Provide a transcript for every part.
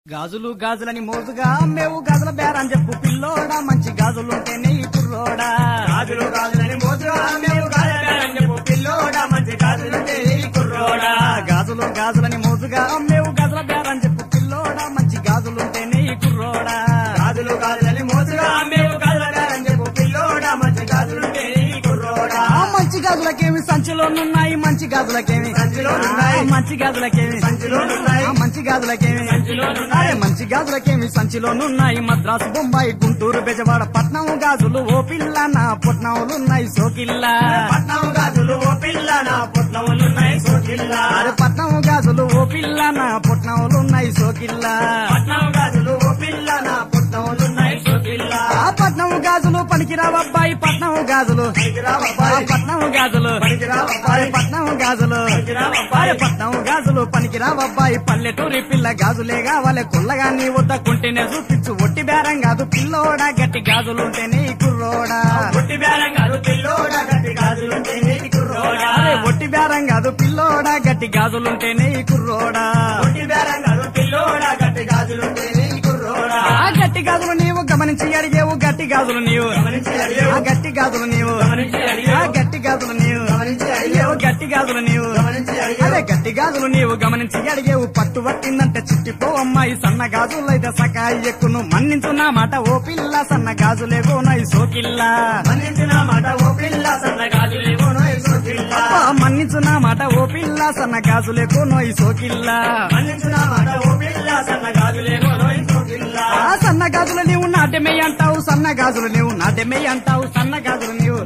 గాజులు గాజులని మోజుగా అమ్మేవు గాజుల బేరని చెప్పు పిల్లోడా మంచి గాజులుంటేనే ఈ కుర్రోడా గాజులు గాజులని మోతుగా మేము గాజులని చెప్పు పిల్లోడా మంచి గాజులంటే ఈ కుర్రోడా గాజులు గాజులని మోజుగా అమ్మేవు గాజుల బేరని చెప్పు పిల్లోడా మంచి గాజులుంటేనే ఈ కుర్రోడా గాజులు గాజులని మోతుగా మేము గాజులని చెప్పు పిల్లోడా మంచి గాజులంటే ఈ కుర్రోడా ఆ మంచి గాజులకేమి సంచిలోనున్నాయి మంచి గాజులకేమి సంచిలోనున్నాయి. ఆ మంచి గాజులకేమి సంచిలోనున్నాయి. ఆ మంచి గాజులకేమి సంచిలోనున్నాయి. అరే మంచి గాజులకేమి సంచిలోనున్నాయి మద్రాసు బొంబాయి గుంటూరు బెజవాడ పట్నం గాజులు ఓ పిల్ల నా పుట్నములున్నాయి సోకిల్లా పట్నం గాజులు ఓ పిల్ల నా పుట్నములున్నాయి సోకిల్లా అరే పట్నం గాజులు ఓ పిల్ల నా పుట్నములున్నాయి సోకిల్లా పట్నం గాజులు ఓ పిల్ల నా పుట్నములున్నాయి సోకిల్లా ఆ పట్నం గాజులు పనికిరావబ్బాయి పట్నం గాజులు ఆ పనికిరావబ్బాయి పట్నం గాజులు పనికిరావబ్బాయి అరే పట్నం గాజులు పనికిరావబ్బాయి అరే పట్నం గాజులు పనికిరావబ్బాయి పల్లెటూరి పిల్ల గాజులే కావాలి కుల్లగా నీ వద్ద కుంటేనే చూపించు ఒట్టి బేరం కాదు పిల్లోడా గట్టి గాజులుంటేనే ఈ కుర్రోడా పుట్టి బేరం కాదు పిల్లోడా గట్టి గాజులుంటే ఈ కుర్రోడా అరే ఒట్టి బేరం కాదు పిల్లోడా గట్టి గాజులుంటేనే ఈ కుర్రోడా పుట్టి బేరం కాదు పిల్లోడా గట్టి గాజులుంటే ఈ కుర్రోడా ఆ గట్టి గాజులు నీవు గమనించి అడిగేవు గట్టి గాజులు నీవు గమనించి అడిగేవు. ఆ గట్టి గాజులు నీవు గమనించి అడిగేవు. ఆ గట్టి గాజులు నీవు గమనించి అడిగేవు. అయ్యో గట్టి గాజులు నీవు గమనించి అడిగేవు. అదే గట్టి గాజులు నీవు గమనించి అడిగేవు పట్టు పట్టిందంటే చిట్టిపో అమ్మాయి సన్న గాజులు అయితే సకాయి ఎక్కును మన్నించు నా మాట ఓ పిల్ల సన్న గాజులే గోనాయి సోకిల్లా మన్నించిన మాట ఓ పిల్ల సన్న గాజులేమోనో సోకిల్ల అబ్బా, మన్నించు నా మాట ఓ పిల్ల సన్న గాజులే గోనోయి సోకిల్లా మన్నించిన మాట ఓ పిల్ల సన్న గాజులేమోనో సోకిల్ల ఆ సన్న గాజులు నీవు నాట్యమే అంటావు సన్న గాజులు నీవు నాట్యమే అంటావు సన్న గాజులు నీవు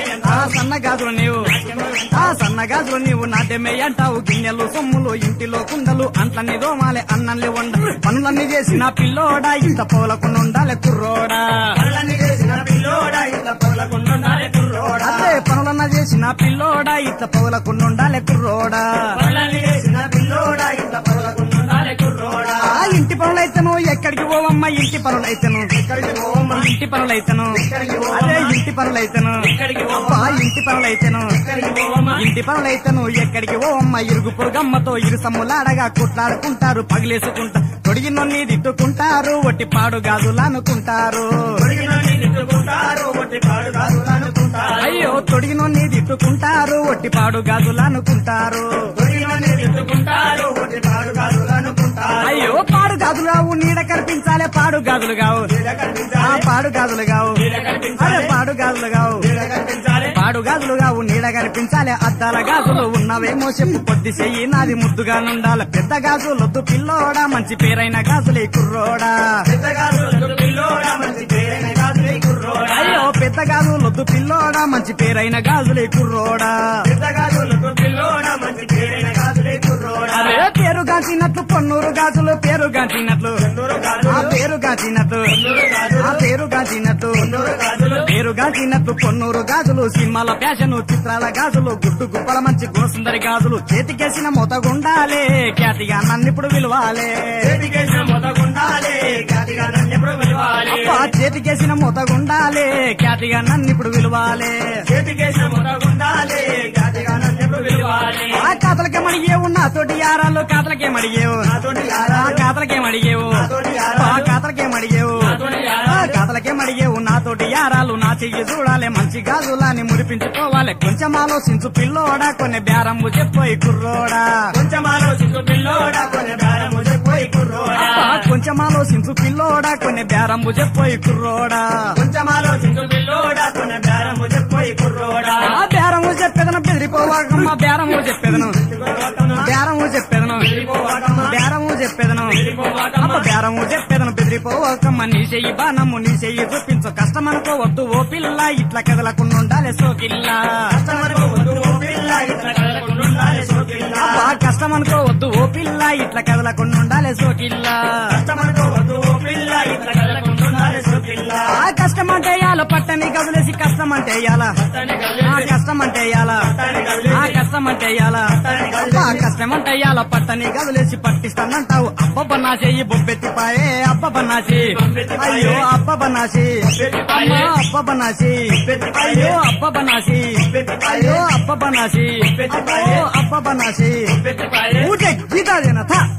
ఆ సన్న గాజులు నీవు ఆ సన్న గాజులు నీవు నాట్యమే అంటావు గిన్నెలు సొమ్ములు ఇంటిలో కుండలు అంట్లన్నీ దోమాలే అన్నల్ని వండ పనులన్నీ చేసిన పిల్లోడా ఇంత పౌలకుండా ఉండాలి కుర్రోడా పళ్ళని చేసిన పిల్లోడా ఇంత పగలకుండాలే కుర్రోడా అదే పనులన్న చేసిన పిల్లోడా ఇంత పౌలకుండా ఉండాలి కుర్రోడా పళ్ళని చేసిన పిల్లోడా ఇంత పగలకుండాలే కుర్రోడా ఆ ఇంటి పనులైతేను ఎక్కడికి పోవమ్మ ఇంటి పనులైతేను ఎక్కడికి పోవమ్మా ఇంటి పనులైతేను ఎక్కడికి పోవమ్మా? అదే ఇంటి పనులైతేను ఎక్కడికి అబ్బా పోవమ్మా? ఇంటి పనులైతేను ఎక్కడికి పోవమ్మా ఇంటి పనులైతేను ఎక్కడికి ఓ అమ్మ ఇరుగు పొరుగమ్మతో ఇరు సమ్ములాడగా కొట్లాడుకుంటారు పగిలేసుకుంటా తొడిగినొన్ని తిట్టుకుంటారు ఒట్టి పాడు గాజులు అనుకుంటారు తొడిగినోని తిట్టుకుంటారు ఒట్టి పాడు గాజులు అనుకుంటారు అయ్యో తొడిగినొన్ని తిట్టుకుంటారు ఒట్టి పాడు గాజులు అనుకుంటారు తొడిగినోని తిట్టుకుంటారు ఒట్టి పాడు గాజులు అనుకుంటారు అయ్యో పాడు గాజులు కావు నీడ కనిపించాలే పాడు గాజులు కావు నీడ ఆ కనిపించాలి పాడు గాజులు కావు నీడ కనిపించాలి అరే పాడు గాజులు కావు నీడ కనిపించాలి పాడు గాజులు కావు నీడ కనిపించాలి అద్దాల గాజులు ఉన్నవేమో చెప్పు కొద్ది చెయ్యి నాది ముద్దుగా నుండాలి పెద్ద గాజులొద్దు పిల్లోడా మంచి పేరైన గాజులే కుర్రోడా పెద్ద గాజులు పిల్లోడా మంచి పేరైన గాజులే కుర్రోడా అయ్యో పెద్ద గాజులొద్దు పిల్లోడా మంచి పేరైన గాజులే కుర్రోడా పెద్ద గాజులకు పిల్లోడా మంచి పేరైన గాజులే కుర్రోడా అరే పేరు గాంచినట్లు పొన్నూరు గాజులు పేరు గాంచినట్లు నూరు ఆ గాజులు పేరు గాంచినట్లు నూరు గాజులు ఆ పేరు గాంచినట్లు నూరు గాజులు పేరు గాంచినట్లు పొన్నూరు గాజులు సినిమాల ఫ్యాషన్ చిత్రాల గాజులు గుడ్డు గుప్పల మంచి గుణసుందరి గాజులు చేతికేసిన మొతగుండాలే ఖ్యాతిగా నన్నిప్పుడు విలువాలే చేతికేసిన మొదగుండాలి ఖ్యాతిగా నన్నెప్పుడు విలువాలి అబ్బా చేతికేసిన మొతగుండాలే ఖ్యాతిగా నన్నిప్పుడు విలువాలే చేతికేసిన మొదగుండాలి ఖ్యాతిగా నన్నెప్పుడు విలువాలి ఆ కాతలకే మడిగేవు నాతోటి యారాలు కాతలకే మడిగేవు నాతోటి ఆ యారా కాతలకే మడిగేవు నాతోటి ఆ యారాలు కాతలకే మడిగేవు నాతోటి యారాలు. ఆ కాతలకే మడిగేవు నాతోటి యారాలు నా చెయ్యి చూడాలి మంచి గాజులాని మురిపించుకోవాలి కొంచెం ఆలోచించు పిల్లోడా కొన్ని బేరము చెప్పోయి కుర్రోడా కొంచెం ఆలోచించు పిల్లోడా కొన్ని బేరము చెప్పోయి కుర్రోడా అబ్బా, కొంచెం ఆలోచించు పిల్లోడా కొన్ని బేరము చెప్పోయి కుర్రోడా కొంచెం ఆలోచించు పిల్లోడా కొన్ని బేరము చెప్పోయి కుర్రోడా ఆ బేరము చెప్పేదను బెదిరిపోవాకమ్మ బేరము చెప్పేదను బేరము చెప్పేదను బేరము చెప్పేదను అమ్మ బేరము చెప్పేదను బెదిరిపోవకమ్మ నీ చెయ్యి బాణము నీ చెయ్యి చూపించు కష్టం అనుకోవద్దు ఓ పిల్ల ఇట్లా కదలకుండా ఉండాలి సోకిల్ల కస్టమర్కు వద్దు ఓ పిల్ల ఇట్లా కదలకుండుండాలి సోకిల్ల అబ్బా కష్టం అనుకోవద్దు ఓ పిల్ల ఇట్లా కదలకుండా ఉండాలి సోకిల్ల కస్టమర్కు వద్దు ఓ పిల్ల ఇట్లా కదలకుండుండాలి సోకిల్ల ఆ కష్టం అంటే యాల పట్టని గదులేసి కష్టం అంటే యాల ఆ కష్టం అంటే యాల ఆ కష్టం అంటే యాల అబ్బా కష్టం అంటే యాల పట్టని గదులేసి పట్టిస్తానంటావు అబ్బబ్బ నా చెయ్యి బొబ్బెత్తిపాయే అబ్బబ్బ నాసి అయ్యో అబ్బబ్బ నాసి అమ్మా అబ్బబ్బ నాసి అయ్యో అబ్బబ్బ నాసి అయ్యో అబ్బబ్బ నాసి అబ్బో అబ్బబ్బ నాసి పెట్టిపాయే ఊటే గీతాదేనా థా